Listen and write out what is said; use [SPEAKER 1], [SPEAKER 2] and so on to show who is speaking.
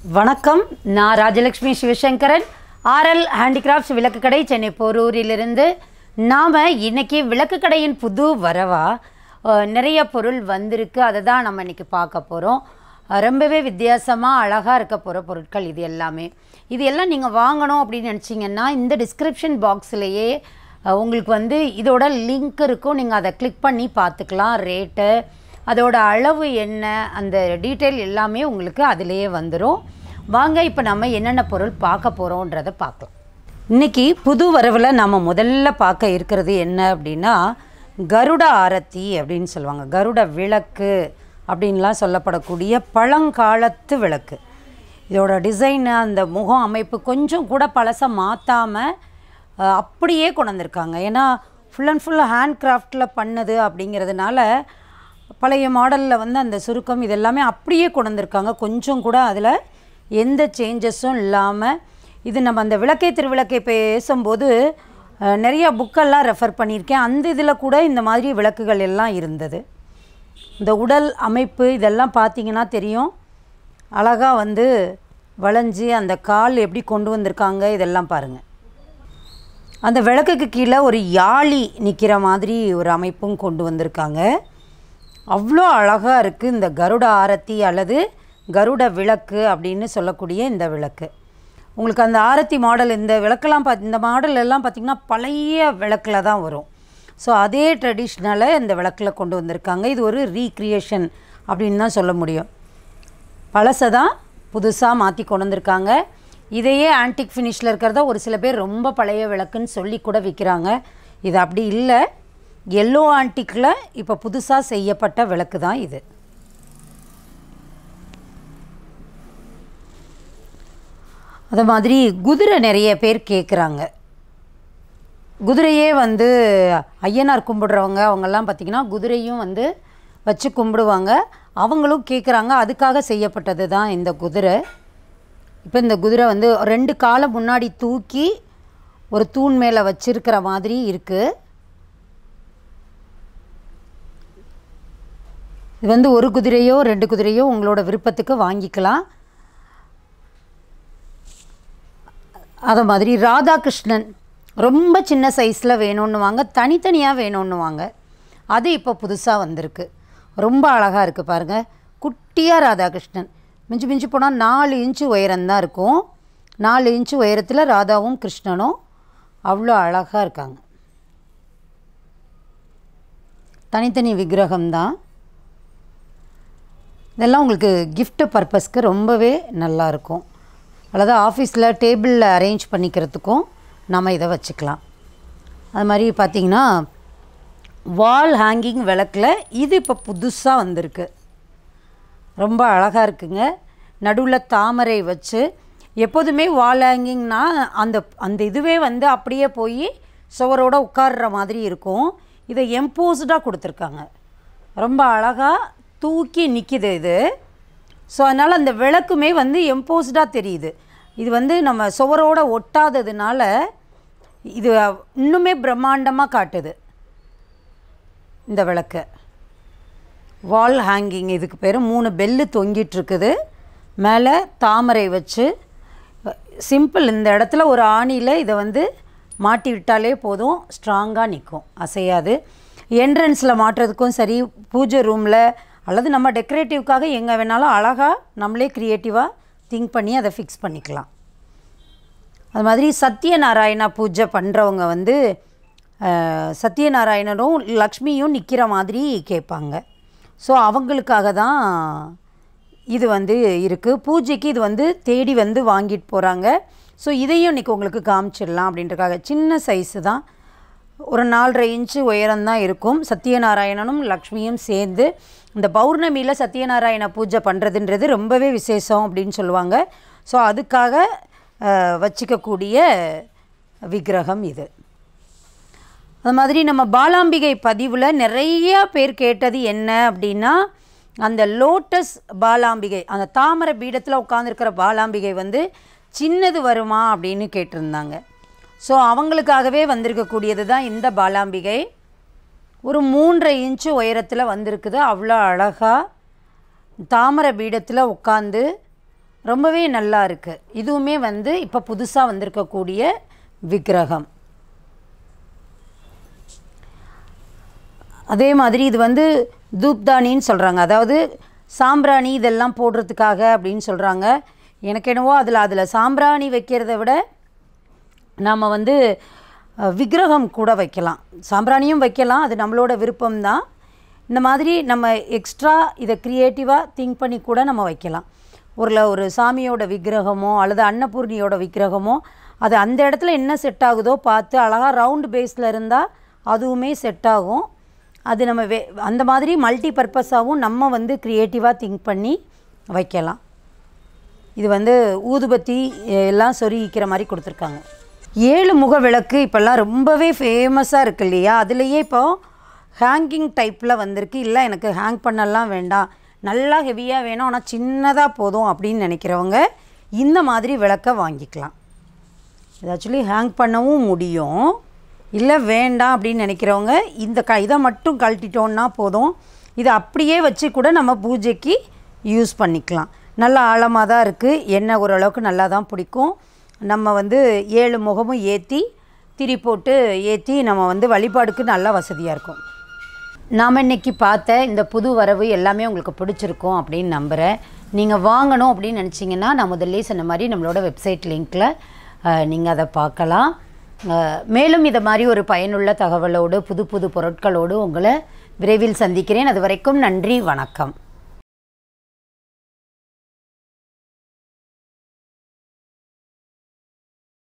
[SPEAKER 1] வணக்கம் நான் Rajalakshmi Sivasankaran RL handicrafts விளக்கு கடை சென்னை போரூரிலிருந்து நாம் இன்னைக்கு விளக்கு கடையின் புது வரவா அஹ், நிறைய பொருள் வந்திருக்கு அதை தான் நம்ம இன்னைக்கு பார்க்க போகிறோம் ரொம்பவே வித்தியாசமாக அழகாக இருக்க போகிற பொருட்கள் இது எல்லாமே இது எல்லாம் நீங்கள் வாங்கணும் அப்படின்னு நினச்சிங்கன்னா இந்த டிஸ்கிரிப்ஷன் பாக்ஸ்லேயே உங்களுக்கு வந்து இதோட லிங்க் இருக்கும் நீங்கள் அதை கிளிக் பண்ணி பார்த்துக்கலாம் ரேட்டு அதோட அளவு என்ன அந்த டீட்டெயில் எல்லாமே உங்களுக்கு அதிலேயே வந்துடும் வாங்க இப்போ நம்ம என்னென்ன பொருள் பார்க்க போகிறோன்றதை பார்க்கலாம் இன்னைக்கு புது வரவில் நம்ம முதல்ல பார்க்க இருக்கிறது என்ன அப்படின்னா கருட ஆரத்தி அப்படின்னு சொல்லுவாங்க கருட விளக்கு அப்படின்லாம் சொல்லப்படக்கூடிய பழங்காலத்து விளக்கு இதோட டிசைனு அந்த முகம் அமைப்பு கொஞ்சம் கூட பழசை மாற்றாமல் அப்படியே கொண்டு வந்திருக்காங்க ஏன்னா ஃபுல் அண்ட் ஃபுல் ஹேண்ட் கிராஃப்டில் பண்ணது அப்படிங்கிறதுனால பழைய மாடலில் வந்து அந்த சுருக்கம் இதெல்லாமே அப்படியே கொண்டு வந்திருக்காங்க கொஞ்சம் கூட அதில் எந்த சேஞ்சஸும் இல்லாமல் இது நம்ம அந்த விளக்கை திருவிளக்கை பேசும்போது அஹ், நிறைய புக்கெல்லாம் ரெஃபர் பண்ணியிருக்கேன் அந்த இதில் கூட இந்த மாதிரி விளக்குகள் எல்லாம் இருந்தது இந்த உடல் அமைப்பு இதெல்லாம் பார்த்தீங்கன்னா தெரியும் அழகாக வந்து வளைஞ்சி அந்த கால் எப்படி கொண்டு வந்திருக்காங்க இதெல்லாம் பாருங்கள் அந்த விளக்குக்கு கீழே ஒரு யாழி நிற்கிற மாதிரி ஒரு அமைப்பும் கொண்டு வந்திருக்காங்க அவ்வளோ அழகாக இருக்குது இந்த கருட ஆரத்தி அல்லது கருட விளக்கு அப்படின்னு சொல்லக்கூடிய இந்த விளக்கு உங்களுக்கு அந்த ஆரத்தி மாடல் இந்த விளக்கெல்லாம் பார்த்து இந்த மாடல் எல்லாம் பார்த்திங்கன்னா பழைய விளக்கில் தான் வரும் ஸோ அதே ட்ரெடிஷ்னலை இந்த விளக்கில் கொண்டு வந்திருக்காங்க இது ஒரு ரீக்ரியேஷன் அப்படின்னு தான் சொல்ல முடியும் பழசை தான் புதுசாக மாற்றி கொண்டு வந்திருக்காங்க இதையே ஆன்டிக் ஃபினிஷில் இருக்கிறத ஒரு சில பேர் ரொம்ப பழைய விளக்குன்னு சொல்லி கூட விற்கிறாங்க இது அப்படி இல்லை எல்லோ ஆன்டிக்கில் இப்போ புதுசாக செய்யப்பட்ட விளக்கு தான் இது அது மாதிரி குதிரை நிறைய பேர் கேட்குறாங்க குதிரையே வந்து ஐயனார் கும்பிடுறவங்க அவங்கெல்லாம் பார்த்திங்கன்னா குதிரையும் வந்து வச்சு கும்பிடுவாங்க அவங்களும் கேட்குறாங்க அதுக்காக செய்யப்பட்டது தான் இந்த குதிரை இப்போ இந்த குதிரை வந்து ரெண்டு காலை முன்னாடி தூக்கி ஒரு தூண் மேலே வச்சிருக்கிற மாதிரி இருக்குது இது வந்து ஒரு குதிரையோ ரெண்டு குதிரையோ உங்களோட விருப்பத்துக்கு வாங்கிக்கலாம் அதை மாதிரி ராதாகிருஷ்ணன் ரொம்ப சின்ன சைஸில் வேணும்னுவாங்க தனித்தனியாக வேணும்னுவாங்க அது இப்போ புதுசாக வந்திருக்கு ரொம்ப அழகாக இருக்குது பாருங்கள் குட்டியாக ராதாகிருஷ்ணன் மிஞ்சி மிஞ்சி போனால் நாலு இன்ச்சு உயரம்தான் இருக்கும் நாலு இன்ச்சு உயரத்தில் ராதாவும் கிருஷ்ணனும் அவ்வளோ அழகாக இருக்காங்க தனித்தனி விக்கிரகம்தான் இதெல்லாம் உங்களுக்கு gift பர்பஸ்க்கு ரொம்பவே நல்லா இருக்கும் அல்லது ஆஃபீஸில் டேபிளில் அரேஞ்ச் பண்ணிக்கிறதுக்கும் நம்ம இதை வச்சுக்கலாம் அது மாதிரி பார்த்திங்கன்னா வால் ஹேங்கிங் விளக்கில் இது இப்போ புதுசாக வந்திருக்கு ரொம்ப அழகாக இருக்குங்க நடுவில் தாமரை வச்சு எப்போதுமே வால் ஹேங்கிங்னா அந்த அந்த இதுவே வந்து அப்படியே போய் சுவரோட உட்கார்ற மாதிரி இருக்கும் இதை எம்போஸ்டாக கொடுத்துருக்காங்க ரொம்ப அழகாக தூக்கி நிற்கிது இது ஸோ அதனால் அந்த விளக்குமே வந்து எம்போஸ்டாக தெரியுது இது வந்து நம்ம சுவரோட ஒட்டாததுனால இது இன்னுமே பிரம்மாண்டமாக காட்டுது இந்த விளக்கு வால் ஹேங்கிங் இதுக்கு பேர் மூணு பெல்லு தொங்கிட்டு இருக்குது மேலே தாமரை வச்சு சிம்பிள் இந்த இடத்துல ஒரு ஆணியில் இதை வந்து மாட்டி விட்டாலே போதும் ஸ்ட்ராங்காக நிற்கும் அசையாது என்ட்ரன்ஸில் மாட்டுறதுக்கும் சரி பூஜை ரூமில் அல்லது நம்ம டெக்கரேட்டிவ்க்காக எங்கே வேணாலும் அழகாக நம்மளே க்ரியேட்டிவாக திங்க் பண்ணி அதை ஃபிக்ஸ் பண்ணிக்கலாம் அது மாதிரி சத்யநாராயணா பூஜை பண்ணுறவங்க வந்து அஹ், சத்யநாராயணரும் லக்ஷ்மியும் நிற்கிற மாதிரி கேட்பாங்க ஸோ அவங்களுக்காக தான் இது வந்து இருக்குது பூஜைக்கு இது வந்து தேடி வந்து வாங்கிட்டு போகிறாங்க ஸோ இதையும் இன்றைக்கி உங்களுக்கு காமிச்சிடலாம் அப்படின்றக்காக சின்ன சைஸு தான் ஒரு நாலரை இன்ச்சு உயரம்தான் இருக்கும் சத்யநாராயணனும் லக்ஷ்மியும் சேர்ந்து இந்த பௌர்ணமியில் சத்யநாராயண பூஜை பண்ணுறதுன்றது ரொம்பவே விசேஷம் அப்படின்னு சொல்லுவாங்க ஸோ அதுக்காக அஹ், வச்சுக்கக்கூடிய விக்கிரகம் இது அது மாதிரி நம்ம பாலாம்பிகை பதிவில் நிறைய பேர் கேட்டது என்ன அப்படின்னா அந்த லோட்டஸ் பாலாம்பிகை அந்த தாமரை பீடத்தில் உட்காந்துருக்கிற பாலாம்பிகை வந்து சின்னது வருமா அப்படின்னு கேட்டிருந்தாங்க ஸோ அவங்களுக்காகவே வந்திருக்கக்கூடியது தான் இந்த பாலாம்பிகை ஒரு மூன்றரை இன்ச்சு உயரத்தில் வந்திருக்குது அவ்வளோ அழகாக தாமரை பீடத்தில் உட்காந்து ரொம்பவே நல்லா இருக்குது இதுவுமே வந்து இப்போ புதுசாக வந்திருக்கக்கூடிய விக்கிரகம் அதே மாதிரி இது வந்து தூப்தானின்னு சொல்கிறாங்க அதாவது சாம்பிராணி இதெல்லாம் போடுறதுக்காக அப்படின்னு சொல்கிறாங்க எனக்கு என்னவோ அதில் அதில் சாம்பிராணி வைக்கிறத விட நாம் வந்து அஹ், விக்கிரகம் கூட வைக்கலாம் சாம்பிராணியும் வைக்கலாம் அது நம்மளோட விருப்பம்தான் இந்த மாதிரி நம்ம எக்ஸ்ட்ரா இதை க்ரியேட்டிவாக திங்க் பண்ணி கூட நம்ம வைக்கலாம் ஒரு ஒரு சாமியோட விக்கிரகமோ அல்லது அன்னபூர்ணியோட விக்கிரகமோ அது அந்த இடத்துல என்ன செட் ஆகுதோ பார்த்து அழகாக ரவுண்டு பேஸில் இருந்தால் அதுவுமே செட் ஆகும் அது நம்ம வே அந்த மாதிரி மல்டி பர்பஸாகவும் நம்ம வந்து க்ரியேட்டிவாக திங்க் பண்ணி வைக்கலாம் இது வந்து ஊதுபத்தி எ- எல்லாம் சொருகிக்கிற மாதிரி கொடுத்துருக்காங்க ஏழு முக விளக்கு இப்போல்லாம் ரொம்பவே ஃபேமஸாக இருக்கு இல்லையா அதுலேயே இப்போ ஹேங்கிங் டைப்பில் வந்திருக்கு இல்லை எனக்கு ஹேங் பண்ணலாம் வேண்டாம் நல்லா ஹெவியாக வேணும் ஆனால் சின்னதாக போதும் அப்படின்னு நினைக்கிறவங்க இந்த மாதிரி விளக்கை வாங்கிக்கலாம் இது ஆக்சுவலி ஹேங் பண்ணவும் முடியும் இல்லை வேண்டாம் அப்படின்னு நினைக்கிறவங்க இந்த க இதை மட்டும் கழட்டிட்டோன்னா போதும் இதை அப்படியே வச்சு கூட நம்ம பூஜைக்கு யூஸ் பண்ணிக்கலாம் நல்ல ஆழமாக தான் இருக்குது எண்ணெய் ஓரளவுக்கு நல்லா தான் பிடிக்கும் நம்ம வந்து ஏழு முகமும் ஏற்றி திரி போட்டு ஏற்றி நம்ம வந்து வழிபாடுக்கு நல்லா வசதியாக இருக்கும் நாம் இன்னைக்கு பார்த்த இந்த புது வரவு எல்லாமே உங்களுக்கு பிடிச்சிருக்கும் அப்படின்னு நம்புகிறேன் நீங்கள் வாங்கணும் அப்படின்னு நினச்சிங்கன்னா நான் முதல்ல சொன்ன மாதிரி நம்மளோட வெப்சைட் லிங்க்கில் நீங்கள் அதை பார்க்கலாம் அஹ், மேலும் இதை மாதிரி ஒரு பயனுள்ள தகவலோடு புது புது பொருட்களோடு உங்களை விரைவில் சந்திக்கிறேன் அது வரைக்கும் நன்றி வணக்கம்